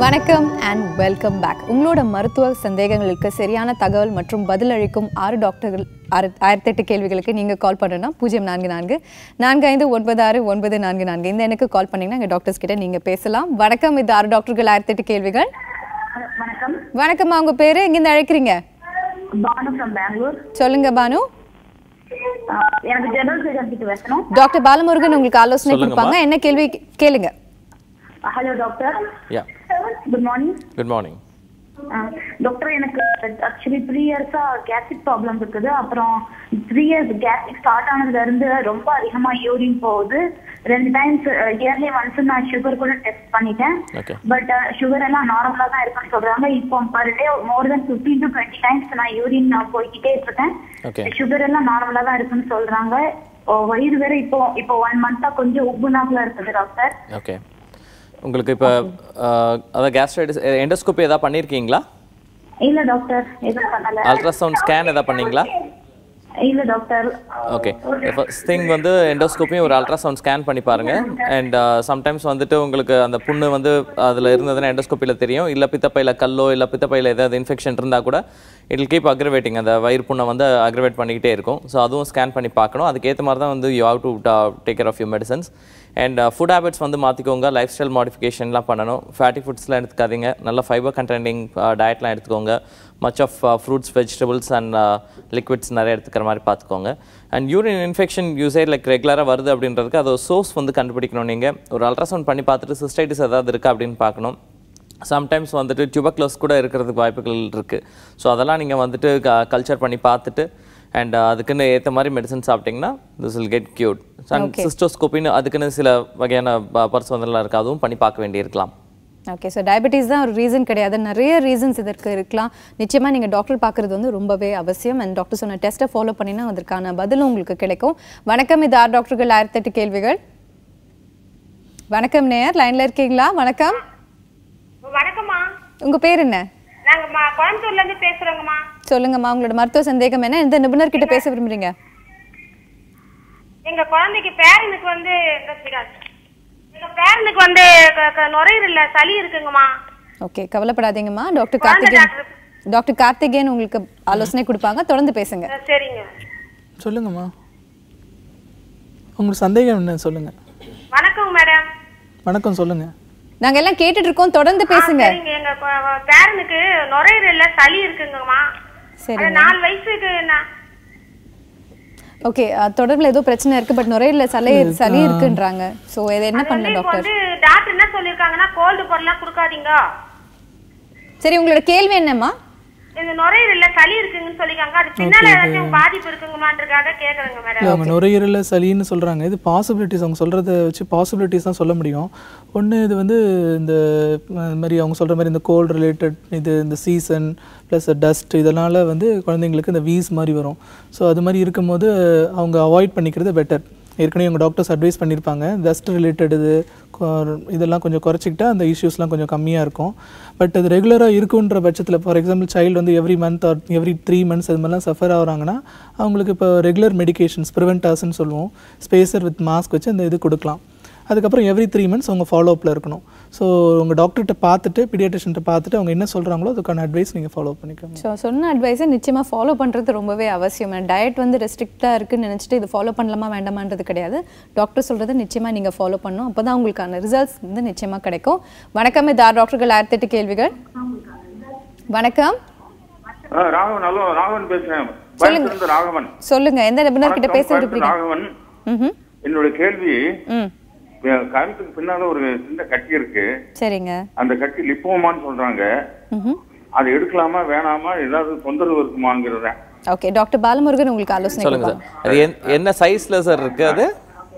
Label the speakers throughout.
Speaker 1: வணக்கம் and welcome back உங்களோட மருத்துவ சந்தேகங்களுக்கு சரியான தகவல் மற்றும் பதிலளிக்கும் ஆறு டாக்டர்கள் ஆறு ஆயிரத்தெட்டு கேள்விகளுக்கு நீங்கள் கால் பண்ணணும்னா பூஜ்ஜியம் நான்கு நான்கு நான்கு ஐந்து ஒன்பது ஆறு ஒன்பது நான்கு நான்கு இந்த எனக்கு கால் பண்ணீங்கன்னா எங்கள் டாக்டர்ஸ் கிட்ட நீங்கள் பேசலாம் வணக்கம் இது ஆறு டாக்டர்கள் ஆயிரத்தெட்டு கேள்விகள்
Speaker 2: வணக்கம்
Speaker 1: வணக்கம்மா உங்கள் பேர் எங்கேருந்து அழைக்கிறீங்க
Speaker 2: பானு ஃப்ரம் பெங்களூர்
Speaker 1: சொல்லுங்க பானு
Speaker 2: எனக்கு ஜெனரல் சர்ஜன் கிட்ட பேசணும்
Speaker 1: டாக்டர் பாலமுருகன் உங்களுக்கு ஆலோசனை
Speaker 3: சொல்லுங்கம்மா.
Speaker 1: கொடுப்பாங்க என்ன கேள்வி கேளுங்க
Speaker 2: hello doctor
Speaker 3: yeah
Speaker 2: good morning
Speaker 3: good morning
Speaker 2: doctor எனக்கு ஆக்சுவலி த்ரீ இயர்ஸா கேஸ்ட்ரிக் ப்ராப்ளம் இருக்குது அப்புறம் த்ரீ இயர்ஸ் கேஸ்ட்ரிக் ஸ்டார்ட் ஆனதுல இருந்து ரொம்ப அதிகமா யூரின் போகுது ரெண்டு டைம்ஸ் இயர்லி ஒன்ஸ் நான் சுகர் கூட டெஸ்ட் பண்ணிட்டேன்
Speaker 3: Okay.
Speaker 2: பட் சுகர் எல்லாம் நார்மலா தான் இருக்குன்னு சொல்றாங்க இப்போ per day more then fifteen to twenty times நான் யூரின் நான் போய்கிட்டே இருக்கேன்
Speaker 3: Okay.
Speaker 2: சுகர் எல்லாம் நார்மலா தான் இருக்குன்னு சொல்றாங்க ஓ, வயிறு வேற இப்போ இப்போ ஒன் மந்தா கொஞ்சம் உப்புனாக்குல இருக்குது டாக்டர்
Speaker 3: ஓகே உங்களுக்கு இப்போ அதான் கேஸ்ட்ரைட்டிஸ் எண்டோஸ்கோப்பி எதாவது பண்ணியிருக்கீங்களா
Speaker 2: இல்ல டாக்டர் எதுவும் பண்ணல
Speaker 3: அல்ட்ராசவுண்ட் ஸ்கேன் எதாவது பண்ணீங்களா
Speaker 2: இல்ல டாக்டர்
Speaker 3: ஓகே ஃபர்ஸ்ட் திங் வந்து எண்டோஸ்கோப்பியும் ஒரு அல்ட்ராசவுண்ட் ஸ்கேன் பண்ணி பாருங்க அண்ட் சம்டைம்ஸ் வந்துட்டு உங்களுக்கு அந்த புண்ணு வந்து அதில் இருந்ததுன்னா எண்டோஸ்கோப்பியில் தெரியும் இல்லை பித்தப்பையில் கல்லோ இல்லை பித்தப்பையில் ஏதாவது இன்ஃபெக்ஷன் இருந்தால் கூட இட் கீப் அக்ரவேட்டிங் அந்த வயிறு புண்ணை வந்து அக்ரவேட் பண்ணிக்கிட்டே இருக்கும் ஸோ அதுவும் ஸ்கேன் பண்ணி பார்க்கணும் அதுக்கேற்ற மாதிரி தான் வந்து you have to take care of you medicines and food habits வந்து மாற்றிக்கோங்க லைஃப் ஸ்டைல் மாடிஃபிகேஷன்லாம் பண்ணணும் ஃபேட்டி ஃபுட்ஸ்லாம் எடுத்துக்காதீங்க நல்ல ஃபைபர் கண்டென்டிங் டயட்லாம் எடுத்துக்கோங்க much of fruits vegetables and liquids நிறைய எடுத்துக்கிற மாதிரி பார்த்துக்கோங்க and urine infection usage like ரெகுலராக வருது அப்படின்றதுக்கு அது சோர்ஸ் வந்து கண்டுபிடிக்கணும் நீங்கள் ஒரு அல்ட்ராசவுண்ட் பண்ணி பார்த்துட்டு சிஸ்டைட்டிஸ் ஏதாவது இருக்கா அப்படின்னு பார்க்கணும் சம்டைம்ஸ் வந்துட்டு டியூபக்ளோஸ் கூட இருக்கிறதுக்கு வாய்ப்புகள் இருக்குது ஸோ அதெல்லாம் நீங்கள் வந்துட்டு கல்ச்சர் பண்ணி பார்த்துட்டு அண்ட் அதுக்குன்னு ஏற்ற மாதிரி மெடிசன் சாப்பிட்டிங்கன்னா this will get cured and சிஸ்டோஸ்கோப்பின்னு அதுக்குன்னு சில வகையான பரிசோதனைலாம் இருக்குது அதுவும் பண்ணி பார்க்க வேண்டியிருக்கலாம்
Speaker 1: ஓகே ஸோ டயபெட்டிஸ் தான் ஒரு ரீசன் கிடையாது நிறைய ரீசன்ஸ் இதற்கு இருக்கலாம் நிச்சயமாக நீங்கள் டாக்டர் பார்க்குறது வந்து ரொம்பவே அவசியம் அண்ட் டாக்டர் சொன்ன டெஸ்ட்டை ஃபாலோ பண்ணினா அதற்கான பதிலும் உங்களுக்கு கிடைக்கும் வணக்கம் இது ஆர் டாக்டர்கள் ஆயிரத்தெட்டு கேள்விகள் வணக்கம் நேயர் லைனில் இருக்கீங்களா வணக்கம்
Speaker 4: வணக்கம்மா
Speaker 1: உங்கள் பேர் என்ன
Speaker 4: நாங்க ம- கோயம்புத்தூர்ல இருந்து பேசுறோங்கம்மா
Speaker 1: சொல்லுங்கம்மா உங்களோட மருத்துவ சந்தேகம் என்ன எந்த நிபுணர் கிட்ட பேச விரும்புறீங்க
Speaker 4: எங்க குழந்தைக்கு பேரனுக்கு வந்து எங்க பேரனுக்கு வந்து க- க- நுரையீரல்ல சளி இருக்குங்கம்மா
Speaker 1: ஓகே கவலைப்படாதீங்கம்மா டாக்டர்
Speaker 4: குழந்தை
Speaker 1: கார்த்திகேயன்
Speaker 4: டாக்டர்.
Speaker 1: டாக்டர் கார்த்திகேயன் உங்களுக்கு ஆலோசனை கொடுப்பாங்க தொடர்ந்து பேசுங்க
Speaker 4: அஹ் சரிங்க
Speaker 5: சொல்லுங்கம்மா உங்களுக்கு சந்தேகம் என்ன சொல்லுங்க
Speaker 4: வணக்கம் மேடம்
Speaker 5: வணக்கம் சொல்லுங்க
Speaker 1: நாங்க எல்லாம் கேட்டுட்டு இருக்கோம் தொடர்ந்து பேசுங்க
Speaker 4: சரிங்க எங்க ப- பேரனுக்கு நுரையீரல்ல சளி இருக்குங்கம்மா
Speaker 1: சரி
Speaker 4: அது நாலு வயசுக்கு நான்
Speaker 1: ஓகே தொடர்புல ஏதோ பிரச்சனை இருக்கு பட் நுரையீரல சளி சளி இருக்குன்றாங்க சோ இதை என்ன
Speaker 4: அது
Speaker 1: பண்ண
Speaker 4: வந்து இப்போ
Speaker 1: டாக்டர்
Speaker 4: வந்து டாக்டர் என்ன சொல்லிருக்காங்கன்னா கோல்டு பொருள்லாம் கொடுக்காதீங்க
Speaker 1: சரி உங்களோட கேள்வி என்னம்மா
Speaker 4: இந்த நுரையீரல்ல சளி இருக்குங்கன்னு சொல்லிருக்காங்க அது பின்னால ஏதாச்சும் பாதிப்பு இருக்குங்களான்றதுக்காக கேக்குறேங்க மேடம்
Speaker 5: அவங்க நுரையீரலில் சளின்னு சொல்கிறாங்க இது பாசிபிலிட்டிஸ் அவங்க சொல்கிறத வச்சு பாசிபிலிட்டிஸ் தான் சொல்ல முடியும் ஒன்று இது வந்து இந்த அஹ், மாதிரி அவங்க சொல்கிற மாதிரி இந்த கோல்டு ரிலேட்டட் இது இந்த சீசன் ப்ளஸ் டஸ்ட் இதனால் வந்து குழந்தைங்களுக்கு இந்த வீஸ் மாதிரி வரும் ஸோ அது மாதிரி இருக்கும்போது அவங்க அவாய்ட் பண்ணிக்கிறது பெட்டர் ஏற்கனவே உங்கள் டாக்டர்ஸ் அட்வைஸ் பண்ணியிருப்பாங்க டஸ்ட் ரிலேட்டட் இது கொ- இதெல்லாம் கொஞ்சம் குறைச்சிக்கிட்டா அந்த இஷ்யூஸ்லாம் கொஞ்சம் கம்மியாக இருக்கும் பட் அது ரெகுலராக இருக்குன்ற பட்சத்தில் ஃபார் எக்ஸாம்பிள் சைல்டு வந்து every month or every three months அது மாதிரிலாம் சஃபர் ஆகுறாங்கன்னா அவங்களுக்கு இப்போ ரெகுலர் மெடிகேஷன்ஸ் ப்ரிவென்டாஸ்ன்னு சொல்லுவோம் ஸ்பேசர் வித் மாஸ்க் வச்சு அந்த இது கொடுக்கலாம் அதுக்கப்புறம் எவ்ரி த்ரீ மந்த்ஸ் அவங்க ஃபாலோ அப்பில் இருக்கணும் ஸோ உங்கள் டாக்டர்கிட்ட பார்த்துட்டு பீடியாட்ரிஷன்ட்ட பார்த்துட்டு அவங்க என்ன சொல்கிறாங்களோ அதுக்கான அட்வைஸ் நீங்கள் ஃபாலோ பண்ணிக்கோங்க
Speaker 1: ஸோ சொன்ன அட்வைஸை நிச்சயமா ஃபாலோ பண்றது ரொம்பவே அவசியம் டயட் வந்து ரெஸ்ட்ரிக்டாக இருக்குன்னு நினைச்சிட்டு இது ஃபாலோ பண்ணலாமா வேண்டாமான்றது கிடையாது டாக்டர் சொல்றதை நிச்சயமா நீங்க ஃபாலோ பண்ணணும் அப்பதான் உங்களுக்கான ரிசல்ட்ஸ் வந்து நிச்சயமா கிடைக்கும் வணக்கம் இது ஆர் டாக்டர்கள் ஆயிரத்தெட்டு கேள்விகள் வணக்கம்
Speaker 6: ஆ, ராகவன் ஹலோ ராகவன் பேசுறேன் கோயம்புத்தூர்ல ராகவன்
Speaker 1: சொல்லுங்க எந்த நிபுணர் கிட்ட பேச
Speaker 6: வணக்கம்,
Speaker 1: விரும்புறீங்க
Speaker 6: ராகவன்
Speaker 1: ம்ஹும்.
Speaker 6: என்னோட கேள்வி
Speaker 1: ம்
Speaker 6: என் கழுத்துக்கு பின்னால ஒரு சின்ன கட்டி இருக்கு
Speaker 1: சரிங்க
Speaker 6: அந்த கட்டி லிப்போமான்னு சொல்றாங்க
Speaker 1: ம்ஹும்.
Speaker 6: அது எடுக்கலாமா வேணாமா ஏதாவது தொந்தரவு இருக்குமாங்கிறத
Speaker 1: ஓகே டாக்டர் பாலமுருகன் உங்களுக்கு ஆலோசனை
Speaker 3: சொல்லுங்க சார்
Speaker 1: கொடுப்பாங்க
Speaker 3: அது என்- என்ன சைஸில் சார் இருக்குது அது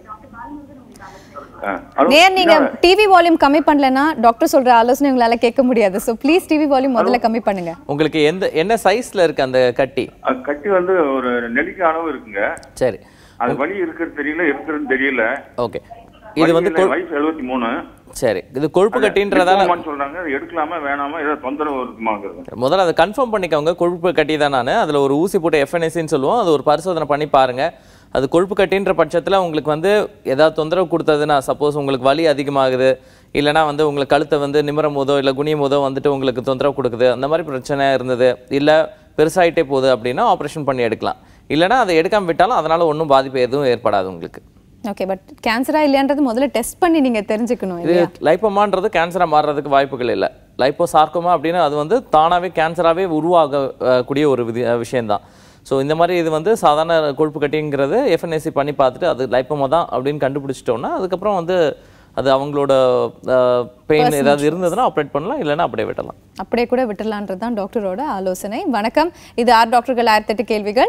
Speaker 6: ஆ, அது-
Speaker 1: நேர் நீங்க டிவி வால்யூம் கம்மி பண்ணலனா டாக்டர் சொல்ற ஆலோசனை உங்களால கேட்க முடியாது சோ ப்ளீஸ் டிவி வால்யூம் முதல்ல கம்மி பண்ணுங்க
Speaker 3: உங்களுக்கு எந்த என்ன சைஸில் இருக்குது அந்த கட்டி
Speaker 6: அது கட்டி வந்து ஒரு நெல்லிக்காய் அளவு இருக்குங்க
Speaker 3: சரி
Speaker 6: அது வலி இருக்கிறது தெரியல இருக்கிறது தெரியல
Speaker 3: ஓகே இது வந்து
Speaker 6: வலி இல்லை,
Speaker 3: கொழு-
Speaker 6: வயசு எழுபத்தி மூணு
Speaker 3: சரி இது கொழுப்பு கட்டின்றதால
Speaker 6: லிப்போமான்னு சொல்றாங்க அது எடுக்கலாமா வேணாமா ஏதாவது தொந்தரவு இருக்குமாங்கிறது
Speaker 3: முதல்ல அதை கன்ஃபார்ம் பண்ணிக்கோங்க கொழுப்பு கட்டி தான் நான் அதில் ஒரு ஊசி போட்டு எஃப்என்எஸ்சின்னு சொல்லுவோம் அது ஒரு பரிசோதனை பண்ணி பாருங்க அது கொழுப்பு கட்டின்ற பட்சத்தில் உங்களுக்கு வந்து ஏதாவது தொந்தரவு கொடுத்ததுன்னா சப்போஸ் உங்களுக்கு வலி அதிகமாகுது இல்லைனா வந்து உங்களுக்கு கழுத்தை வந்து நிமிரும் போதோ இல்லை குனியும் போதோ வந்துட்டு உங்களுக்கு தொந்தரவு கொடுக்குது அந்த மாதிரி பிரச்சனை இருந்தது இல்லை பெருசாயிட்டே போகுது அப்படின்னா ஆப்ரேஷன் பண்ணி எடுக்கலாம் இல்லைனா அதை எடுக்காம விட்டாலும் அதனால ஒன்றும் பாதிப்பு எதுவும் ஏற்படாது உங்களுக்கு
Speaker 1: ஓகே பட் கேன்சரா இல்லையான்றது முதல்ல டெஸ்ட் பண்ணி நீங்க தெரிஞ்சுக்கணும்
Speaker 3: இது
Speaker 1: இல்லையா
Speaker 3: லைப்போமான்றது கேன்சரா மாறுறதுக்கு வாய்ப்புகள் இல்லை லைப்போ சார்க்கோமா அப்படின்னு அது வந்து தானாவே கேன்சராகவே உருவாக அஹ், கூடிய ஒரு விதி அஹ், விஷயம்தான் ஸோ இந்த மாதிரி இது வந்து சாதாரண கொழுப்பு கட்டிங்கிறது எஃப்என்எஸ்சி பண்ணி பார்த்துட்டு அது லைப்போமா தான் அப்படின்னு கண்டுபிடிச்சிட்டோம்னா அதுக்கப்புறம் வந்து அது அவங்களோட பெயின் ஏதாவது இருந்ததுன்னா ஆப்ரேட் பண்ணலாம் இல்லைன்னா அப்படியே விடலாம்
Speaker 1: அப்படியே கூட விட்டுலான்றது தான் டாக்டரோட ஆலோசனை வணக்கம் இது ஆர் டாக்டர்கள் ஆயிரத்தெட்டு கேள்விகள்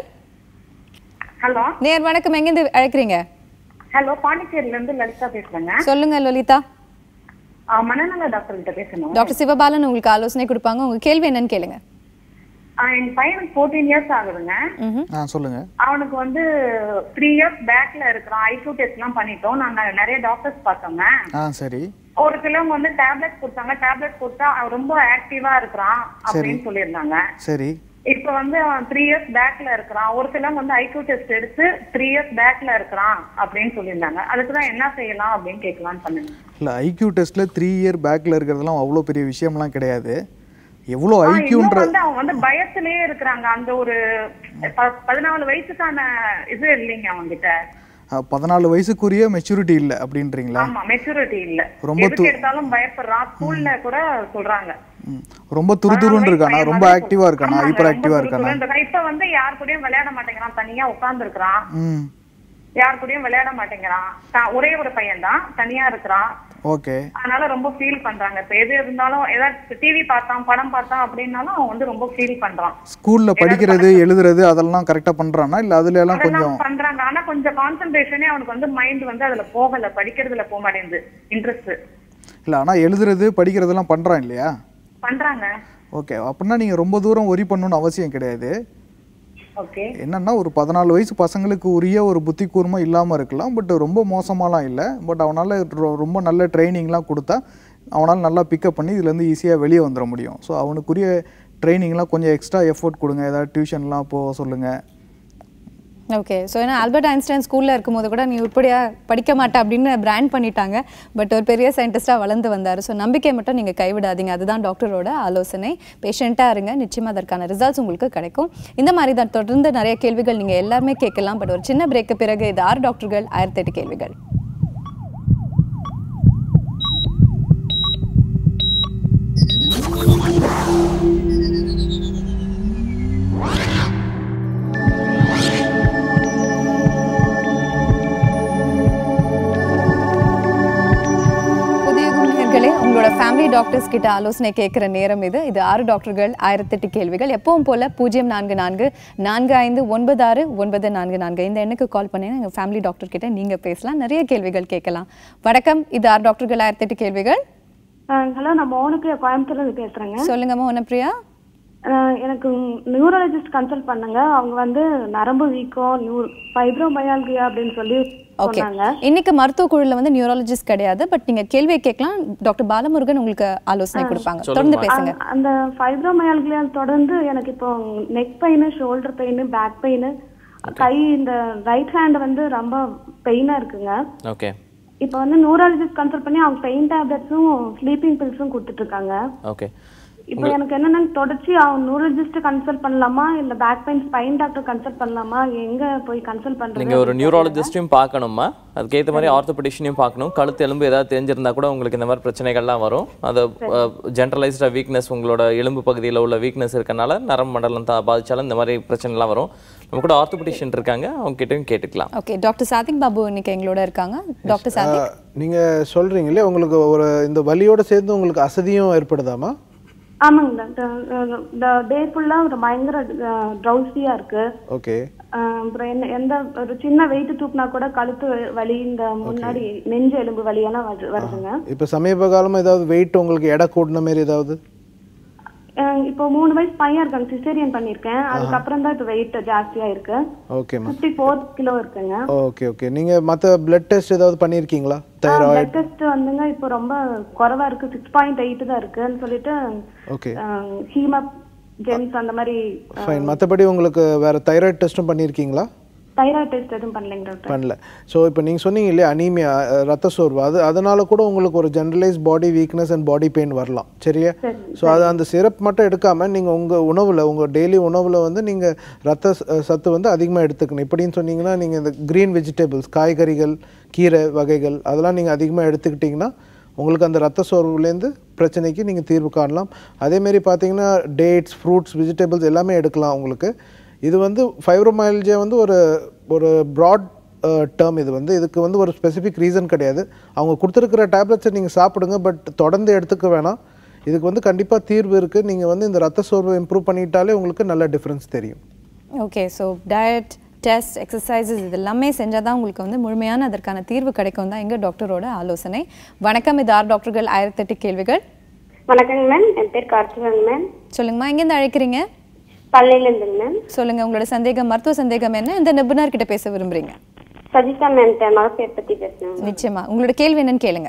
Speaker 7: ஹலோ
Speaker 1: நேர் வணக்கம் எங்கேருந்து அழைக்கிறீங்க
Speaker 7: ஹலோ பாண்டிச்சேரியில இருந்து லலிதா பேசுறேங்க
Speaker 1: சொல்லுங்க லலிதா
Speaker 7: ஆ, மனநல டாக்டர் கிட்ட பேசணும்
Speaker 1: டாக்டர் சிவபாலன் உங்களுக்கு ஆலோசனை கொடுப்பாங்க உங்க கேள்வி என்னன்னு கேளுங்க
Speaker 7: ஆ, என் பையனுக்கு ஃபோர்டீன் இயர்ஸ் ஆகுதுங்க
Speaker 1: ம்ஹும்.
Speaker 5: ஆ சொல்லுங்க
Speaker 7: அவனுக்கு வந்து த்ரீ இயர்ஸ் பேக்ல இருக்கிறான் ஐக்யூ டெஸ்ட் எல்லாம் பண்ணிட்டோம் நாங்க நிறைய டாக்டர்ஸ் பார்த்தோங்க
Speaker 5: ஆ சரி
Speaker 7: ஒரு சிலவங்க வந்து டேப்லெட் கொடுத்தாங்க டேப்லெட் கொடுத்தா அவன் ரொம்ப ஆக்டிவா இருக்கிறான் அப்படின்னு சொல்லியிருந்தாங்க
Speaker 5: சரி
Speaker 7: இப்ப வந்து அவன் த்ரீ இயர்ஸ் பேக்ல இருக்கிறான் ஒரு சிலவங்க வந்து ஐக்யூ டெஸ்ட் எடுத்து த்ரீ இயர்ஸ் பேக்ல இருக்கிறான் அப்படின்னு சொல்லியிருந்தாங்க அதுக்கு தான் என்ன செய்யலாம் அப்படின்னு கேட்கலாம்னு பண்ணுங்க
Speaker 8: இல்லை ஐக்யூ டெஸ்ட்டில் த்ரீ இயர் பேக்கில் இருக்கிறதெல்லாம் அவ்வளோ பெரிய விஷயம்லாம் கிடையாது எவ்வளோ
Speaker 7: ஆ, இன்னும்
Speaker 8: ஐக்யூன்ற
Speaker 7: வந்து அவங்க வந்து பயத்திலேயே இருக்கிறாங்க அந்த ஒரு ப- பதினாலு வயசுக்கான இது இல்லைங்க அவங்க கிட்ட
Speaker 8: பதினாலு வயசுக்குரிய மெச்சூரிட்டி இல்லை அப்படின்றீங்களா
Speaker 7: ஆமா மெச்சூரிட்டி இல்ல
Speaker 8: ரொம்ப
Speaker 7: எதுக்கு எடுத்தாலும் பயப்படுறான் ஸ்கூல்ல கூட சொல்றாங்க
Speaker 8: ம். ரொம்ப துருதுருன்னு இருக்கானா
Speaker 7: பையன்
Speaker 8: ரொம்ப
Speaker 7: மாதிரி
Speaker 8: ஆக்டிவாக இருக்கானா
Speaker 7: ஆமாங்க,
Speaker 8: ஹைப்பர்
Speaker 7: ரொம்ப
Speaker 8: ஆக்டிவாக இருக்கானா
Speaker 7: துருதுருன்னு இருக்கான். இப்ப வந்து யார் கூடயும் விளையாட மாட்டேங்கிறான் தனியா உட்கார்ந்து இருக்கிறான்
Speaker 8: ம்
Speaker 7: யார் கூடயும் விளையாட மாட்டேங்கிறான் த- ஒரே ஒரு பையன் தான் தனியா இருக்கிறான்
Speaker 8: ஓகே
Speaker 7: அதனால ரொம்ப ஃபீல் பண்றாங்க இப்ப எது இருந்தாலும் ஏதாவது டிவி பார்த்தான் படம் பார்த்தான் அப்படின்னாலும் அவன் வந்து ரொம்ப ஃபீல் பண்றான்
Speaker 8: ஸ்கூலில் படிக்கிறது எழுதுறது அதெல்லாம் கரெக்டாக பண்ணுறானா இல்லை அதுல எல்லாம் கொஞ்சம்
Speaker 7: அதெல்லாம் பண்றாங்க ஆனா கொஞ்சம் கான்சென்ட்ரேஷனே அவனுக்கு வந்து மைண்ட் வந்து அதுல போகல படிக்கிறதுல போக மாட்டேங்குது இன்ட்ரெஸ்ட்
Speaker 8: இல்லை ஆனால் எழுதுறது படிக்கிறதெல்லாம் பண்ணுறான் இல்லையா
Speaker 7: பண்றாங்க
Speaker 8: ஓகே அப்படின்னா நீங்கள் ரொம்ப தூரம் ஒரி பண்ணணும்னு அவசியம் கிடையாது
Speaker 7: ஓகே
Speaker 8: என்னன்னா ஒரு பதினாலு வயசு பசங்களுக்கு உரிய ஒரு புத்தி கூர்மை இல்லாமல் இருக்கலாம் பட் ரொம்ப மோசமாலாம் இல்லை பட் அவனால் ரொம்ப நல்ல ட்ரைனிங்லாம் கொடுத்தா அவனால் நல்லா பிக்கப் பண்ணி இதுலேருந்து ஈஸியாக வெளியே வந்துட முடியும் ஸோ அவனுக்குரிய ட்ரைனிங்லாம் கொஞ்சம் எக்ஸ்ட்ரா எஃபோர்ட் கொடுங்க ஏதாவது டியூஷன்லாம் போக சொல்லுங்கள்
Speaker 1: ஓகே ஸோ ஏன்னா ஆல்பர்ட் ஐன்ஸ்டைன் ஸ்கூல்ல இருக்கும்போது கூட நீ உருப்படியா படிக்க மாட்ட அப்படின்னு பிராண்ட் பண்ணிட்டாங்க பட் ஒரு பெரிய சயின்டிஸ்டா வளர்ந்து வந்தார் ஸோ நம்பிக்கை மட்டும் நீங்க கைவிடாதீங்க அதுதான் டாக்டரோட ஆலோசனை பேஷண்ட்டா இருங்க நிச்சயமா அதற்கான ரிசல்ட்ஸ் உங்களுக்கு கிடைக்கும் இந்த மாதிரி தான் தொடர்ந்து நிறைய கேள்விகள் நீங்க எல்லாருமே கேட்கலாம் பட் ஒரு சின்ன பிரேக்கு பிறகு இது ஆறு டாக்டர்கள் ஆயிரத்தி எட்டு கேள்விகள் புதியுகம் நேயர்களே உங்களோட ஃபேமிலி டாக்டர்ஸ் கிட்ட ஆலோசனை கேட்குற நேரம் இது இது ஆறு டாக்டர்கள் ஆயிரத்தெட்டு கேள்விகள் எப்பவும் போல பூஜ்ஜியம் நான்கு நான்கு நான்கு ஐந்து ஒன்பது ஆறு ஒன்பது நான்கு நான்கு இந்த எண்ணுக்கு கால் பண்ணி எங்கள் ஃபேமிலி டாக்டர் கிட்ட நீங்க பேசலாம் நிறைய கேள்விகள் கேட்கலாம் வணக்கம் இது ஆறு டாக்டர்கள் ஆயிரத்தெட்டு கேள்விகள்
Speaker 9: ஹலோ நான் மோனுக்கு கோயம்புத்தூர்ல இருந்து பேசுறேங்க
Speaker 1: சொல்லுங்க மோன பிரியா
Speaker 9: அஹ் எனக்கு நியூரலஜிஸ்ட் கன்சல்ட் பண்ணங்க அவங்க வந்து நரம்பு வீக்கம் நியூ ஃபைப்ரோமயால்கியா அப்படின்னு சொல்லி
Speaker 1: ஓகே
Speaker 9: சொன்னாங்க
Speaker 1: இன்னைக்கு மருத்துவ குழுல வந்து நியூராலஜிஸ்ட் கிடையாது பட் நீங்க கேள்வியை கேட்கலாம் டாக்டர் பாலமுருகன் உங்களுக்கு ஆலோசனை கொடுப்பாங்க தொடர்ந்து பேசுங்க
Speaker 9: அ- அந்த ஃபைப்ரோமயால்கியா தொடர்ந்து எனக்கு இப்போ neck pain shoulder pain back pain கை இந்த ரைட் ஹேண்ட் வந்து ரொம்ப பெயினா இருக்குங்க
Speaker 3: ஓகே
Speaker 9: இப்போ வந்து நியூராலஜிஸ்ட் கன்சல்ட் பண்ணி அவங்க பெயின் டேப்லெட்ஸும் ஸ்லீப்பிங் பில்ஸும் கொடுத்துட்டு இருக்காங்க
Speaker 3: ஓகே
Speaker 9: இப்போ எனக்கு என்னன்னா தொடர்ச்சி அவங்க நியூரலஜிஸ்ட் கன்சல்ட் பண்ணலாமா இல்ல back pain spine doctor consult பண்ணலாமா எங்க போய் கன்சல்ட் பண்றது
Speaker 3: நீங்க ஒரு நியூராலஜிஸ்டையும் பார்க்கணுமா அதுக்கேற்ற மாதிரி ஆர்த்தோபெடிஷனையும் பார்க்கணும் கழுத்து எலும்பு ஏதாவது தெரிஞ்சிருந்தா கூட உங்களுக்கு இந்த மாதிரி பிரச்சனைகள்லாம் வரும் அது ஜென்ரலைஸ்டா வீக்னஸ் உங்களோட எலும்பு பகுதியில் உள்ள வீக்னஸ் இருக்கனால நரம்பு மண்டலம் தான் பாதிச்சாலும் இந்த மாதிரி பிரச்சனைலாம் வரும் நம்ம கூட ஆர்த்தோபெடிஷன் இருக்காங்க அவங்க கிட்டயும் கேட்டுக்கலாம்
Speaker 1: ஓகே டாக்டர் சாதிக் பாபு இன்னைக்கு எங்களோட இருக்காங்க டாக்டர் சாதிக்
Speaker 10: நீங்க சொல்றீங்களே உங்களுக்கு ஒரு இந்த வலியோட சேர்ந்து உங்களுக்கு அசதியும் ஏற்படுதாமா
Speaker 9: ஆமாங்க டாக்டர் டே ஃபுல்லா ஒரு பயங்கர ட்ரௌசியா இருக்கு
Speaker 10: ஓகே
Speaker 9: அஹ் அப்புறம் என்ன எந்த ஒரு சின்ன வெயிட் தூக்குனா கூட கழுத்து வலி இந்த முன்னாடி நெஞ்சு எலும்பு வலியெல்லாம் வருது- வருதுங்க
Speaker 10: இப்போ சமீப காலமா ஏதாவது வெயிட் உங்களுக்கு எடை கூடின மாதிரி ஏதாவது
Speaker 9: அஹ் இப்போ மூணு வயசு பையன் இருக்காங்க சிசேரியன் பண்ணிருக்கேன் அதுக்கப்புறம் தான் இப்போ வெயிட் ஜாஸ்தியா இருக்கு
Speaker 10: ஓகேம்மா
Speaker 9: ஃபிஃப்டி ஃபோர் கிலோ இருக்குங்க
Speaker 10: ஓகே ஓகே நீங்க மத்த பிளட் டெஸ்ட் ஏதாவது பண்ணியிருக்கீங்களா தைராய்டு
Speaker 9: பிளட் டெஸ்ட் வந்துங்க இப்போ ரொம்ப குறைவா இருக்கு சிக்ஸ் பாயிண்ட் எயிட் தான் இருக்குன்னு சொல்லிட்டு
Speaker 10: ஓகே
Speaker 9: ஹீமா ஜெம்ஸ் அந்த மாதிரி
Speaker 10: ஃபைன் மற்றபடி உங்களுக்கு வேற தைராய்டு டெஸ்ட்டும் பண்ணியிருக்கீங்களா
Speaker 9: தைராய்டு டெஸ்ட் எதுவும் பண்ணலைங்க டாக்டர்
Speaker 10: பண்ணல ஸோ இப்போ நீங்கள் சொன்னீங்க இல்லையா அனீமியா அஹ், ரத்த சோர்வு அது அதனால கூட உங்களுக்கு ஒரு generalise body weakness and body pain வரலாம் சரியா ஸோ அது அந்த சிரப் மட்டும் எடுக்காமல் நீங்கள் உங்கள் உணவில் உங்கள் டெய்லி உணவில் வந்து நீங்கள் ரத்த ச- அஹ், சத்து வந்து அதிகமாக எடுத்துக்கணும் எப்படின்னு சொன்னீங்கன்னா நீங்கள் இந்த க்ரீன் வெஜிடபிள்ஸ் காய்கறிகள் கீரை வகைகள் அதெல்லாம் நீங்கள் அதிகமாக எடுத்துக்கிட்டிங்கன்னா உங்களுக்கு அந்த ரத்த சோர்வுலேருந்து பிரச்சனைக்கு நீங்கள் தீர்வு காணலாம் அதேமாரி பார்த்தீங்கன்னா டேட்ஸ் ஃப்ரூட்ஸ் வெஜிடபிள்ஸ் எல்லாமே எடுக்கலாம் உங்களுக்கு இது வந்து ஃபைப்ரோமைல்ஜியா வந்து ஒரு ஒரு ப்ராட் டேர்ம் இது வந்து இதுக்கு வந்து ஒரு ஸ்பெசிஃபிக் ரீசன் கிடையாது அவங்க கொடுத்துருக்கிற டேப்லெட்ஸை நீங்கள் சாப்பிடுங்க பட் தொடர்ந்து எடுத்துக்க வேணாம் இதுக்கு வந்து கண்டிப்பாக தீர்வு இருக்குது நீங்கள் வந்து இந்த ரத்த சோர்வை இம்ப்ரூவ் பண்ணிட்டாலே உங்களுக்கு நல்ல டிஃப்ரென்ஸ் தெரியும்
Speaker 1: okay so diet test exercises இது எல்லாமே செஞ்சால் தான் உங்களுக்கு வந்து முழுமையான அதற்கான தீர்வு கிடைக்கும் தான் எங்கள் டாக்டரோட ஆலோசனை வணக்கம் இது ஆர் டாக்டர்கள் ஆயிரத்தெட்டு கேள்விகள்
Speaker 11: வணக்கங்க மேம் என் பேர் கார்த்திகாங்க மேம்
Speaker 1: சொல்லுங்கம்மா எங்கேருந்து அழைக்கிறீங்க
Speaker 11: பள்ளியிலேருந்துங்க மேம்
Speaker 1: சொல்லுங்க உங்களோட சந்தேகம் மருத்துவ சந்தேகம் என்ன இந்த நிபுணர் கிட்ட பேச விரும்புறீங்க
Speaker 11: சஜிதா மேம் மகப்பேர் பற்றி பேசுகிறேன்
Speaker 1: நிச்சயமா உங்களோட கேள்வி என்னன்னு கேளுங்க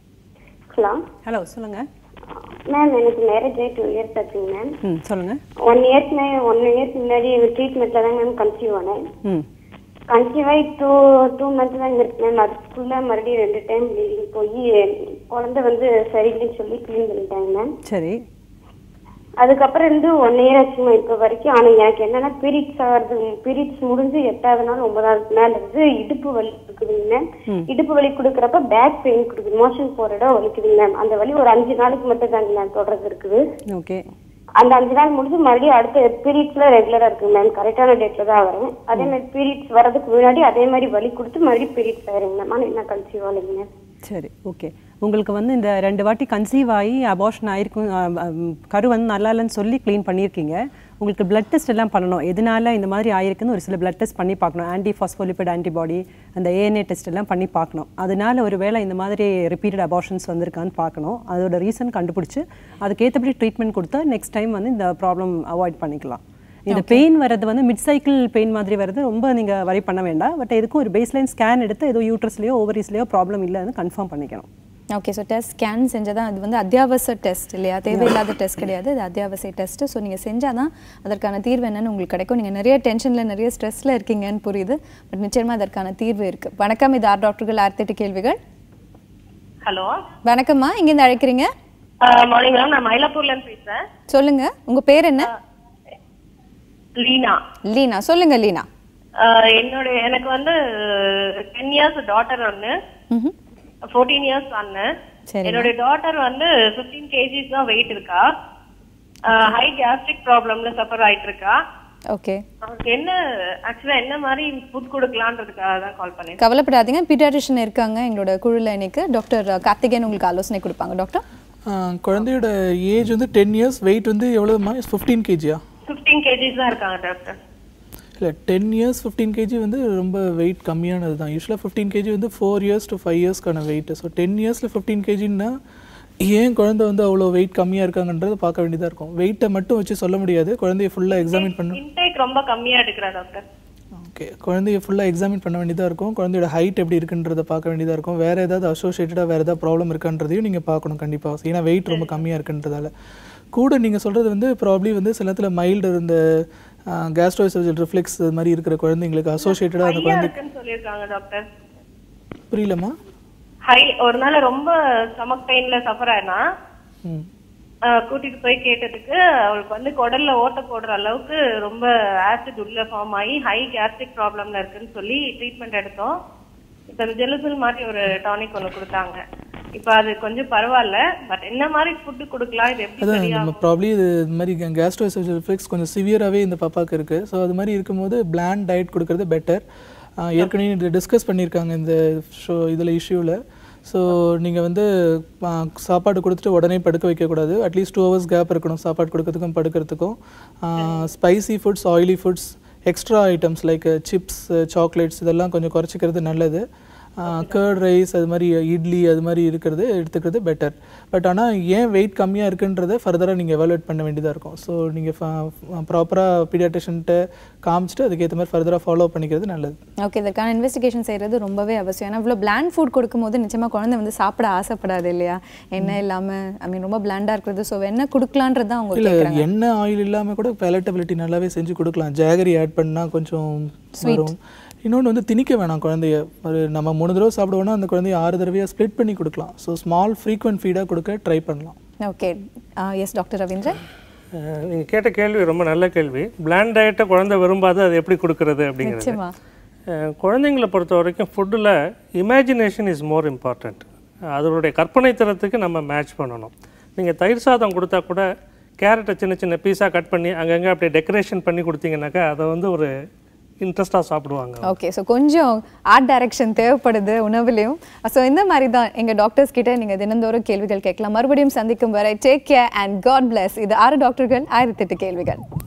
Speaker 11: ஹலோ
Speaker 12: ஹலோ சொல்லுங்க
Speaker 11: மேம் எனக்கு மேரேஜ் ஆகி டூ இயர்ஸ் ஆச்சுங்க மேம்
Speaker 12: ம் சொல்லுங்க
Speaker 11: ஒன் இயர்ஸ் ஒன் இயர்ஸ் முன்னாடி ட்ரீட்மெண்ட்டில் தான் மேம் கன்சீவ் ஆனேன்
Speaker 12: ம்
Speaker 11: கன்சீவ் ஆகி டூ டூ மந்த்ஸ் தான் இருக்கு மேம் அதுக்குள்ளே மறுபடியும் ரெண்டு டைம் ப்ளீடிங் போய் குழந்தை வந்து சரியில்லைன்னு சொல்லி க்ளீன் பண்ணிட்டாங்க மேம்
Speaker 12: சரி
Speaker 11: அதுக்கப்புறம் இருந்து ஒன் இயர் ஆச்சுமா இப்போ வரைக்கும் ஆனால் எனக்கு என்னன்னா பீரியட்ஸ் ஆகிறது பீரியட்ஸ் முடிஞ்சு எட்டாவது நாள் ஒன்பதாவது நாள் இருந்து இடுப்பு வலி கொடுக்குதுங்க மேம்
Speaker 12: ம்.
Speaker 11: இடுப்பு வலி கொடுக்குறப்ப பேக் பெயின் கொடுக்குது மோஷன் போற இடம் வலிக்குதுங்க மேம் அந்த வலி ஒரு அஞ்சு நாளைக்கு மட்டும் தாங்க மேம் தொடர்ந்து இருக்குது
Speaker 12: ஓகே
Speaker 11: அந்த அஞ்சு நாள் முடிஞ்சு மறுபடியும் அடுத்த பீரியட்ஸ்ல ரெகுலரா இருக்குங்க மேம் கரெக்டான டேட்ல தான் வரேன் அதே மாதிரி பீரியட்ஸ் வர்றதுக்கு முன்னாடி அதே மாதிரி வலி கொடுத்து மறுபடியும் பீரியட்ஸ் ஆயிருங்க மேம் ஆனால் என்ன கன்சீவ் ஆகலைங்க மேம்
Speaker 12: சரி ஓகே உங்களுக்கு வந்து இந்த ரெண்டு வாட்டி கன்சீவ் ஆகி அபார்ஷன் ஆயிருக்கும் அ, அ, ம், கரு வந்து நல்லா இல்லைன்னு சொல்லி க்ளீன் பண்ணியிருக்கீங்க உங்களுக்கு பிளட் டெஸ்ட் எல்லாம் பண்ணணும் எதனால இந்த மாதிரி ஆயிருக்குன்னு ஒரு சில பிளட் டெஸ்ட் பண்ணி பார்க்கணும் ஆன்டி ஃபாஸ்போலிபிட் ஆன்டிபாடி அந்த ஏஎன்ஏ டெஸ்ட் எல்லாம் பண்ணி பார்க்கணும் அதனால ஒரு வேளை இந்த மாதிரி ரிப்பீட்டட் அபார்ஷன்ஸ் வந்திருக்கான்னு பார்க்கணும் அதோட ரீசன் கண்டுபிடிச்சு அதுக்கேற்றபடி ட்ரீட்மெண்ட் கொடுத்தா நெக்ஸ்ட் டைம் வந்து இந்த ப்ராப்ளம் அவாய்ட் பண்ணிக்கலாம் இந்த பெயின் வர்றது வந்து மிட் சைக்கிள் பெயின் மாதிரி வர்றது ரொம்ப நீங்கள் வரி பண்ண வேண்டாம் பட் எதுக்கும் ஒரு பேஸ்லைன் ஸ்கேன் எடுத்து ஏதோ யூட்ரஸ்லையோ ஓவரிஸ்லையோ ப்ராப்ளம் இல்லைன்னு கன்ஃபார்ம் பண்ணிக்கணும்
Speaker 1: ஓகே ஸோ டெஸ்ட் ஸ்கேன் செஞ்சால் தான் அது வந்து அத்தியாவசிய டெஸ்ட் இல்லையா தேவையில்லாத டெஸ்ட் கிடையாது இது அத்தியாவசிய டெஸ்ட் ஸோ நீங்கள் செஞ்சால் தான் அதற்கான தீர்வு என்னன்னு உங்களுக்கு கிடைக்கும் நீங்கள் நிறைய டென்ஷனில் நிறைய ஸ்ட்ரெஸ்ஸில் இருக்கீங்கன்னு புரியுது பட் நிச்சயமாக அதற்கான தீர்வு இருக்குது வணக்கம் இது ஆர் டாக்டர்கள் ஆயிரத்தெட்டு கேள்விகள்
Speaker 4: ஹலோ
Speaker 1: வணக்கம்மா இங்கேருந்து அழைக்கிறீங்க
Speaker 4: மார்னிங் மேம் நான் மயிலாப்பூர்ல இருந்து பேசுறேன்
Speaker 1: சொல்லுங்க உங்க பேர் என்ன
Speaker 4: லீனா
Speaker 1: லீனா சொல்லுங்க லீனா
Speaker 4: ஆஹ் என்னோட எனக்கு வந்து டென் இயர்ஸ் டாட்டர் ஒன்னு
Speaker 1: ம்ஹும்.
Speaker 4: ஃபோர்டீன் இயர்ஸ் ஒன்னு
Speaker 1: சரிங்க.
Speaker 4: என்னோட டாட்டர் வந்து ஃபிஃப்டீன் கேஜிஸ் தான் வெயிட் இருக்கா ஹை கேஸ்ட்ரிக் ப்ராப்ளம்ல சஃபர் ஆயிட்டு இருக்கா
Speaker 1: ஓகே
Speaker 4: அவருக்கு என்ன ஆக்சுவலா என்ன மாதிரி ஃபுட் கொடுக்கலான்றதுக்காக தான் கால் பண்ணேன்
Speaker 1: கவலைப்படாதீங்க பீடியாட்ரிஷன் இருக்காங்க எங்களோட குழுல இன்னைக்கு டாக்டர் கார்த்திகேயன் உங்களுக்கு ஆலோசனை கொடுப்பாங்க டாக்டர்
Speaker 5: ஆஹ் குழந்தையோட ஏஜ் வந்து டென் இயர்ஸ் வெயிட் வந்து எவ்வளோமா ஃபிஃப்டீன் கேஜியா
Speaker 4: ஃபிஃப்டீன் கேஜிஸ் தான் இருக்காங்க டாக்டர்
Speaker 5: இல்லை டென் இயர்ஸ் ஃபிஃப்டீன் கேஜி வந்து ரொம்ப வெயிட் கம்மியானது தான் யூஸ்வலாக ஃபிஃப்டீன் கேஜி வந்து ஃபோர் இயர்ஸ் டு ஃபைவ் இயர்ஸ்க்கான வெயிட் ஸோ டென் இயர்ஸில் ஃபிஃப்டீன் கேஜின்னா ஏன் குழந்தை வந்து அவ்வளோ வெயிட் கம்மியாக இருக்காங்கன்றதை பார்க்க வேண்டியதாக இருக்கும் வெயிட்டை மட்டும் வச்சு சொல்ல முடியாது குழந்தைய ஃபுல்லாக எக்ஸாமின் பண்ண
Speaker 4: இன்டேக் ரொம்ப கம்மியா எடுக்கிறா டாக்டர்
Speaker 5: ஓகே குழந்தைய ஃபுல்லாக எக்ஸாமின் பண்ண வேண்டியதாக இருக்கும் குழந்தையோட ஹைட் எப்படி இருக்குன்றதை பார்க்க வேண்டியதாக இருக்கும் வேறு ஏதாவது அசோசியேட்டடாக வேறு ஏதாவது ப்ராப்ளம் இருக்கான்றதையும் நீங்கள் பார்க்கணும் கண்டிப்பாக ஏன்னா வெயிட் ரொம்ப கம்மியாக இருக்குன்றதால கூட நீங்கள் சொல்கிறது வந்து ப்ராப்ளி வந்து சில நேரத்தில் மைல்டு இருந்த கேஸ்ட்ரோசோஜல் ரிஃப்ளெக்ஸ் இது மாதிரி இருக்கிற குழந்தைங்களுக்கு அசோசியேட்டடாக அந்த
Speaker 4: ஹையா
Speaker 5: குழந்தை
Speaker 4: இருக்குன்னு சொல்லியிருக்காங்க டாக்டர்
Speaker 5: புரியலம்மா
Speaker 4: ஹை ஒரு நாள் ரொம்ப ஸ்டமக் பெயின்ல சஃபர் ஆயினா
Speaker 5: ம்
Speaker 4: கூட்டிட்டு போய் கேட்டதுக்கு அவளுக்கு வந்து குடல்ல ஓட்ட போடுற அளவுக்கு ரொம்ப ஆசிட் உள்ள ஃபார்ம் ஆகி ஹை கேஸ்ட்ரிக் ப்ராப்ளம்ல இருக்குன்னு சொல்லி ட்ரீட்மெண்ட் எடுத்தோம் இப்ப இந்த ஜெலுசில் மாதிரி ஒரு டானிக் ஒன்று கொடுத்தாங்க இப்ப அது கொஞ்சம் பரவாயில்ல பட் என்ன மாதிரி ஃபுட் கொடுக்கலாம் இது எப்படி
Speaker 5: அதான்
Speaker 4: சரியா
Speaker 5: நம்ம ப்ராப்ளி இது இந்த மாதிரி கேஸ்ட்ரோசோஜல் ரிஃப்ளெக்ஸ் கொஞ்சம் சிவியராகவே இந்த பாப்பாக்கு இருக்குது ஸோ அது மாதிரி இருக்கும்போது பிளான் டயட் கொடுக்கறது பெட்டர் ஏற்கனவே இது டிஸ்கஸ் பண்ணியிருக்காங்க இந்த ஷோ இதில் இஷ்யூவில் ஸோ நீங்கள் வந்து ஆ, சாப்பாடு கொடுத்துட்டு உடனே படுக்க வைக்கக்கூடாது அட்லீஸ்ட் டூ ஹவர்ஸ் கேப் இருக்கணும் சாப்பாடு கொடுக்கறதுக்கும் படுக்கிறதுக்கும் spicy foods oily foods extra items like chips chocolates இதெல்லாம் கொஞ்சம் குறைச்சிக்கிறது நல்லது கர்ட் ரைஸ் அது மாதிரி இட்லி அது மாதிரி இருக்கிறது எடுத்துக்கிறது பெட்டர் பட் ஆனால் ஏன் வெயிட் கம்மியாக இருக்குன்றதை ஃபர்தராக நீங்கள் எவாலுவேட் பண்ண வேண்டியதாக இருக்கும் ஸோ நீங்கள் ப்ராப்பராக பீடியாட்ரிஷன்ட்ட காமிச்சிட்டு அதுக்கேற்ற மாதிரி ஃபர்தராக ஃபாலோ பண்ணிக்கிறது நல்லது
Speaker 1: ஓகே இதற்கான இன்வெஸ்டிகேஷன் செய்கிறது ரொம்பவே அவசியம் ஏன்னா இவ்வளோ பிளாண்ட் ஃபுட் கொடுக்கும்போது நிச்சயமாக குழந்தை வந்து சாப்பிட ஆசைப்படாது இல்லையா எண்ணெய் இல்லாமல் ஐ மீன் ரொம்ப பிளாண்டாக இருக்கிறது ஸோ என்ன கொடுக்கலான்றது தான் அவங்க
Speaker 5: இல்லை
Speaker 1: கேட்குறாங்க
Speaker 5: எண்ணெய் ஆயில் இல்லாமல் கூட பெலட்டபிலிட்டி நல்லாவே செஞ்சு கொடுக்கலாம் ஜாகரி ஆட் பண்ணால் கொஞ்சம் வரும் இன்னொன்று வந்து திணிக்க வேணாம் குழந்தைய ஒரு நம்ம மூணு தடவை சாப்பிடுவோம்னா அந்த குழந்தைய ஆறு தடவையாக ஸ்ப்ளிட் பண்ணி கொடுக்கலாம் ஸோ ஸ்மால் ஃப்ரீக்வெண்ட் ஃபீடாக கொடுக்க ட்ரை பண்ணலாம்
Speaker 1: ஓகே எஸ் டாக்டர் ரவீந்திரன்
Speaker 13: நீங்கள் கேட்ட கேள்வி ரொம்ப நல்ல கேள்வி பிளாண்ட் டயட்டை குழந்தை விரும்பாது அது எப்படி கொடுக்கறது அப்படிங்கிறது
Speaker 1: நிச்சயமா
Speaker 13: அஹ், குழந்தைங்களை பொறுத்த வரைக்கும் ஃபுட்டில் இமேஜினேஷன் இஸ் மோர் இம்பார்ட்டண்ட் அதனுடைய கற்பனை தரத்துக்கு நம்ம மேட்ச் பண்ணணும் நீங்கள் தயிர் சாதம் கொடுத்தா கூட கேரட்டை சின்ன சின்ன பீஸாக கட் பண்ணி அங்கங்கே அப்படியே டெக்கரேஷன் பண்ணி கொடுத்தீங்கன்னாக்கா அதை வந்து ஒரு இன்ட்ரெஸ்ட்டாக சாப்பிடுவாங்க
Speaker 1: ஓகே ஸோ கொஞ்சம் ஆர்ட் டைரக்ஷன் தேவைப்படுது உணவுலையும் ஸோ இந்த மாதிரி தான் எங்கள் டாக்டர்ஸ் கிட்ட நீங்கள் தினந்தோறும் கேள்விகள் கேட்கலாம் மறுபடியும் சந்திக்கும் வரை take care and God bless இது ஆறு டாக்டர்கள் ஆயிரத்தெட்டு கேள்விகள்